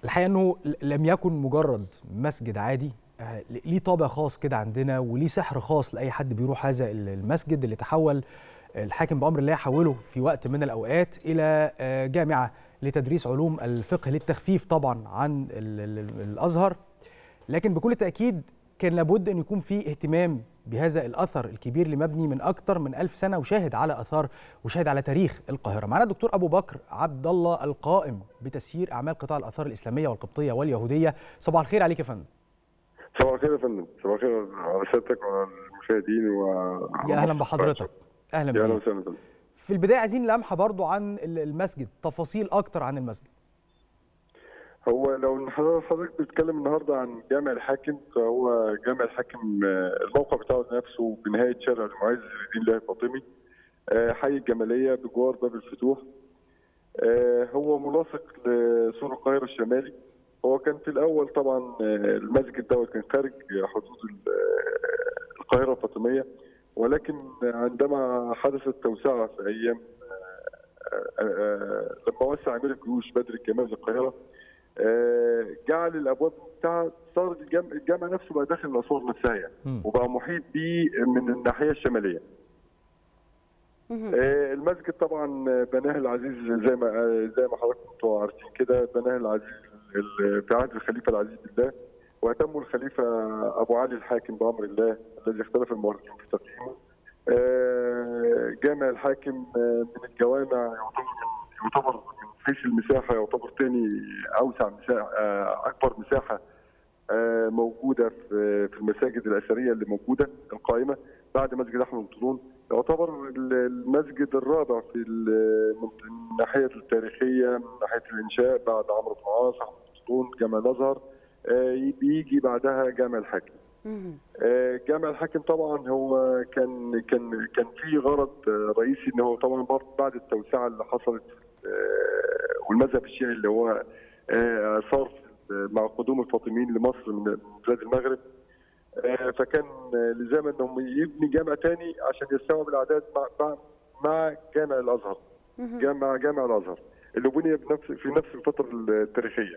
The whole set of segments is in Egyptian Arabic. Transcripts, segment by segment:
الحقيقه انه لم يكن مجرد مسجد عادي ليه طابع خاص كده عندنا وليه سحر خاص لاي حد بيروح هذا المسجد اللي تحول الحاكم بامر الله حوله في وقت من الاوقات الى جامعه لتدريس علوم الفقه للتخفيف طبعا عن الازهر لكن بكل تاكيد كان لابد ان يكون في اهتمام بهذا الاثر الكبير اللي مبني من اكثر من ألف سنه وشاهد على اثار وشاهد على تاريخ القاهره. معنا الدكتور ابو بكر عبد الله القائم بتسيير اعمال قطاع الاثار الاسلاميه والقبطيه واليهوديه. صباح الخير عليك يا فندم. صباح الخير يا فندم، صباح الخير على سيادتك وعلى المشاهدين و يا اهلا بحضرتك. اهلا بك. يا اهلا بيك. وسهلا فندم. في البدايه عايزين لمحه برضو عن المسجد، تفاصيل اكتر عن المسجد. هو لو حضرتك بتتكلم النهارده عن جامع الحاكم فهو جامع الحاكم الموقع بتاعه نفسه بنهايه شارع المعز لدين الله الفاطمي حي الجماليه بجوار باب الفتوح هو ملاصق لسور القاهره الشمالي هو كان في الاول طبعا المسجد دوت كان خارج حدود القاهره الفاطميه ولكن عندما حدثت توسعه في ايام لما وسع امير الجيوش بدر الجمال للقاهره جعل الابواب بتاعها صار الجامع نفسه بقى داخل الاسوار نفسها يعني وبقى محيط بيه من الناحيه الشماليه. المسجد طبعا بناه العزيز زي ما زي ما حضراتكم انتوا عارفين كده بناه العزيز في عهد الخليفه العزيز بالله واتمه الخليفه ابو علي الحاكم بامر الله الذي اختلف المؤرخين في تقييمه. جامع الحاكم من الجوامع يعتبر يعتبر حيث المساحه يعتبر ثاني اوسع مساحه اكبر مساحه موجوده في في المساجد الاثريه اللي موجوده القائمه بعد مسجد احمد الطولون يعتبر المسجد الرابع في الناحيه التاريخيه من ناحيه الانشاء بعد عمرو بن العاص احمد الطولون جامع الازهر بيجي بعدها جامع الحاكم. جامع الحاكم طبعا هو كان كان كان في غرض رئيسي ان هو طبعا بعد التوسعه اللي حصلت والمذهب الشيعي اللي هو صار مع قدوم الفاطميين لمصر من بلاد المغرب فكان لزاما انهم يبني جامع ثاني عشان يستوعب الاعداد مع مع جامع الازهر جامع جامع الازهر اللي بني بنفس في نفس الفتره التاريخيه.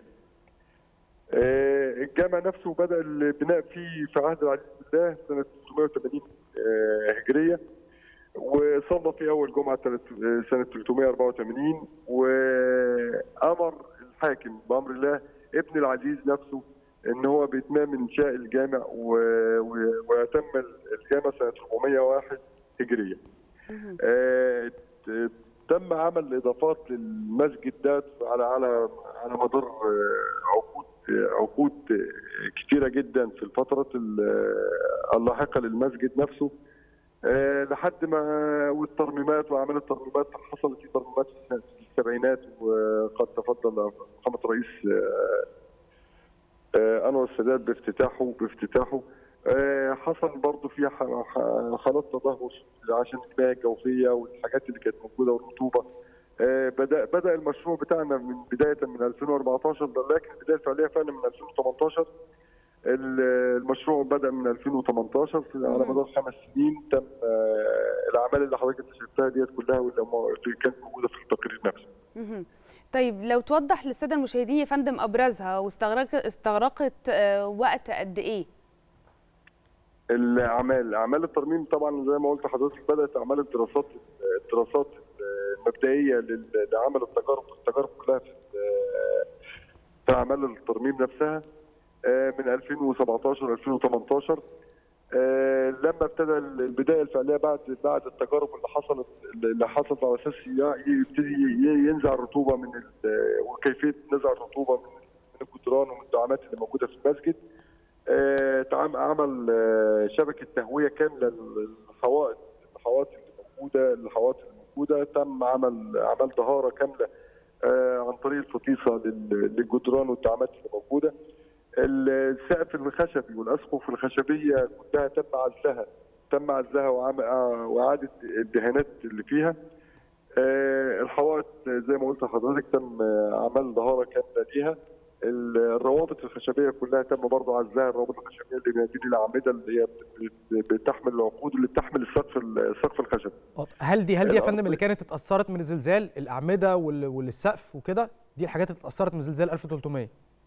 الجامع نفسه بدا البناء فيه في عهد العزيز بالله سنه 380 هجريه وصلى في اول جمعه سنه 384 وامر الحاكم بامر الله ابن العزيز نفسه ان هو باتمام انشاء الجامع ويتم الجامع سنه 401 هجريه. آه تم عمل اضافات للمسجد ده على على على مدار عقود عقود كثيره جدا في الفتره اللاحقه للمسجد نفسه أه لحد ما والترميمات واعمال الترميمات حصلت في ترميمات في السبعينات وقد تفضل فخامه الرئيس أه انور السادات بافتتاحه بافتتاحه أه حصل برضه في حالات تدهور عشان المياه الجوفيه والحاجات اللي كانت موجوده والرطوبه بدا بدا المشروع بتاعنا من بدايه من 2014 لكن البدايه الفعليه فعلا من 2018 المشروع بدا من 2018 على مدار خمس سنين تم الاعمال اللي حضرتك شفتها ديت كلها واللي كانت موجوده في التقرير نفسه. طيب لو توضح للساده المشاهدين يا فندم ابرزها واستغرقت استغرقت وقت قد ايه؟ الاعمال اعمال الترميم طبعا زي ما قلت لحضرتك بدات اعمال الدراسات الدراسات المبدئيه لعمل التجارب التجارب كلها في في اعمال الترميم نفسها من 2017 2018 لما ابتدى البدايه الفعليه بعد بعد التجارب اللي حصلت اللي حصلت على اساس يبتدي ينزع الرطوبه من وكيفيه نزع الرطوبه من من الجدران ومن الدعامات اللي موجوده في المسجد عمل شبكه تهويه كامله للحوائط الحوائط اللي موجوده الحوائط اللي موجوده تم عمل عمل دهاره كامله عن طريق الفطيسه للجدران والدعامات اللي موجوده السقف الخشبي والاسقف الخشبيه كلها تم عزلها تم عزلها واعاده الدهانات اللي فيها الحوائط زي ما قلت لحضرتك تم عمل دهاره كامله ليها الروابط الخشبيه كلها تم برضه عزلها الروابط الخشبيه اللي بين الاعمده اللي هي بتحمل العقود اللي بتحمل السقف السقف الخشبي هل دي هل دي يا فندم اللي كانت اتاثرت من الزلزال الاعمده والسقف وكده دي الحاجات اللي اتاثرت من زلزال 1300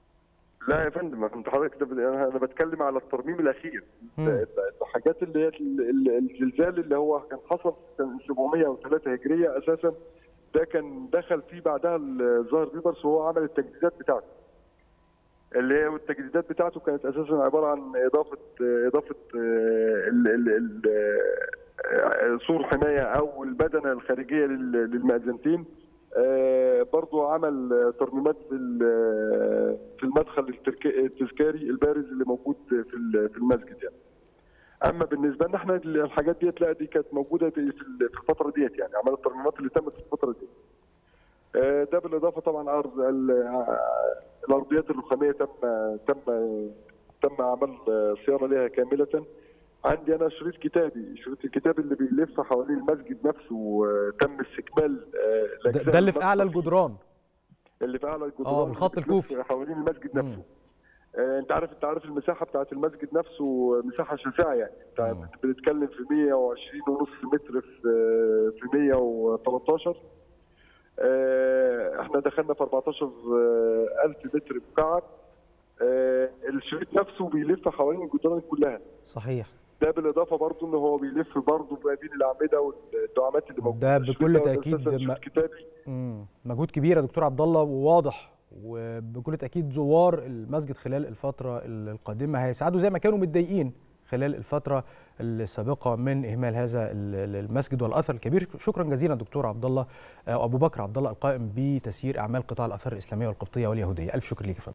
لا يا فندم انت حضرتك ده- انا أنا بتكلم على الترميم الاخير مم. الحاجات اللي هي ال- ال- الزلزال اللي هو كان حصل سنه 703 هجريه اساسا ده كان دخل فيه بعدها الظاهر بيبرس وهو عمل التجديدات بتاعته اللي هي التجديدات بتاعته كانت اساسا عباره عن اضافه اضافه آه، ال- ال- ال- آه، سور حمايه او البدنه الخارجيه لل- للمأذنتين آه، برضو عمل آه، ترميمات في ال- في المدخل الترك- التذكاري البارز اللي موجود في ال- في المسجد يعني اما بالنسبه لنا احنا الحاجات ديت لا دي كانت موجوده في في الفتره ديت يعني اعمال الترميمات اللي تمت في الفتره دي آه، ده بالاضافه طبعا عرض ال- آه، الارضيات الرخاميه تم تم تم عمل آه، صيانه لها كامله عندي انا شريط كتابي شريط الكتاب اللي بيلف حوالين المسجد نفسه آه، تم استكمال آه، ده, الأجزاء ده اللي في اعلى المسجد. الجدران اللي في اعلى الجدران آه، بالخط اللي بتلف الكوفي. حوالين المسجد مم. نفسه آه، انت عارف انت عارف المساحه بتاعت المسجد نفسه مساحه شاسعه يعني انت مم. بنتكلم في 120 ونص متر في آه، في 113 آه، احنا دخلنا في 14000 متر مكعب آه، الشريط نفسه بيلف حوالين الجدران كلها صحيح ده بالاضافه برضه ان هو بيلف برضه ما بين الاعمده والدعامات اللي موجوده ده الشريط بكل دوت تأكيد أساساً ما- شريط كتابي مم. مجهود كبير يا دكتور عبد الله وواضح وبكل تاكيد زوار المسجد خلال الفتره القادمه هيسعدوا زي ما كانوا متضايقين خلال الفتره السابقه من اهمال هذا ال- المسجد والاثر الكبير شكرا جزيلا دكتور عبد الله آه، ابو بكر عبد الله القائم بتسيير اعمال قطاع الاثار الاسلاميه والقبطيه واليهوديه الف شكر ليك يا فندم